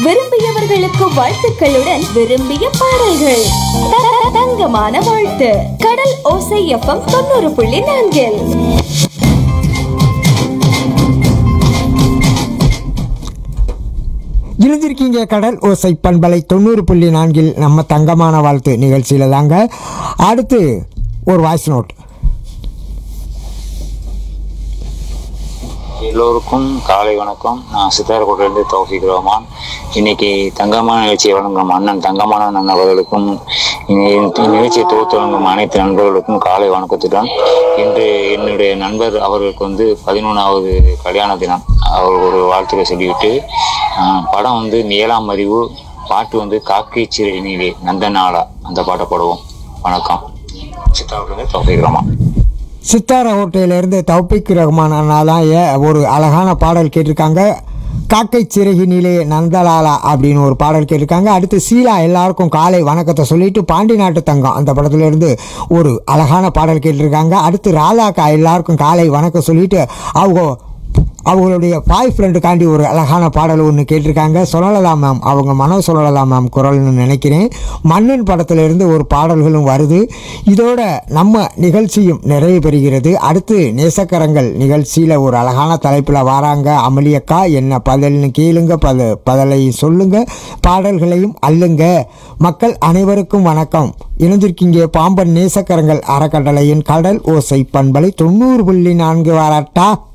விரும்பியவர்களுக்கு வாழ்த்துக்களுடன் விரும்பிய பாடல்கள் த- த- தங்கமான வாழ்த்து கடல் ஓசை எஃப்எம் தொண்ணூறு புள்ளி நான்கில் இருந்திருக்கீங்க கடல் ஓசை பண்பலை தொண்ணூறு புள்ளி நான்கில் நம்ம தங்கமான வாழ்த்து நிகழ்ச்சியில் தாங்க அடுத்து ஒரு வாய்ஸ் நோட் எல்லோருக்கும் காலை வணக்கம் நான் சித்தாரக்கோட்டிலிருந்து தௌஃபிக் ரஹ்மான் இன்னைக்கு தங்கமான நிகழ்ச்சியை வழங்கும் அண்ணன் தங்கமான அண்ணன் அவர்களுக்கும் இந்த நிகழ்ச்சியை தொகுத்து வழங்கும் அனைத்து நண்பர்களுக்கும் காலை வணக்கத்துடன் இன்று என்னுடைய நண்பர் அவர்களுக்கு வந்து பதினொன்றாவது கல்யாண தினம் அவர் ஒரு வாழ்த்துக்களை சொல்லிவிட்டு ஆஹ், படம் வந்து ஏழாம் அறிவு பாட்டு வந்து காக்கை சிறையினிலே நந்தனாலா அந்த பாட்டை பாடுவோம் வணக்கம் சித்தாரத்திலிருந்து தௌஃபிக் ரஹ்மான் சித்தார ஹோட்டலிருந்து தௌபிக் ரஹ்மான் அண்ணா தான் ஏ ஒரு அழகான பாடல் கேட்டிருக்காங்க காக்கை சிறகினிலே நந்தலாலா அப்படின்னு ஒரு பாடல் கேட்டிருக்காங்க அடுத்து சீலா எல்லாருக்கும் காலை வணக்கத்தை சொல்லிட்டு பாண்டி நாட்டு தங்கம் அந்த படத்துல இருந்து ஒரு அழகான பாடல் கேட்டிருக்காங்க அடுத்து ராதாக்கா எல்லாருக்கும் காலை வணக்கம் சொல்லிட்டு அவங்க அவங்களுடைய பாய் ஃப்ரெண்டுக்காண்டி ஒரு அழகான பாடல் ஒன்று கேட்டிருக்காங்க சொல்லலாம் மேம் அவங்க மனம் சொல்லலாம் மேம் குரல்னு நினைக்கிறேன் மன்னன் படத்திலிருந்து ஒரு பாடல்களும் வருது இதோட நம்ம நிகழ்ச்சியும் நிறைவு பெறுகிறது அடுத்து நேசக்கரங்கள் நிகழ்ச்சியில் ஒரு அழகான தலைப்பில் வராங்க அமளியக்கா என்ன பதில்னு கேளுங்க பத பதிலை சொல்லுங்க பாடல்களையும் அள்ளுங்க மக்கள் அனைவருக்கும் வணக்கம் இணைஞ்சிருக்கீங்க பாம்பன் நேசக்கரங்கள் அறக்கட்டளையின் கடல் ஓசை பண்பலை தொண்ணூறு புள்ளி நான்கு வாராட்டா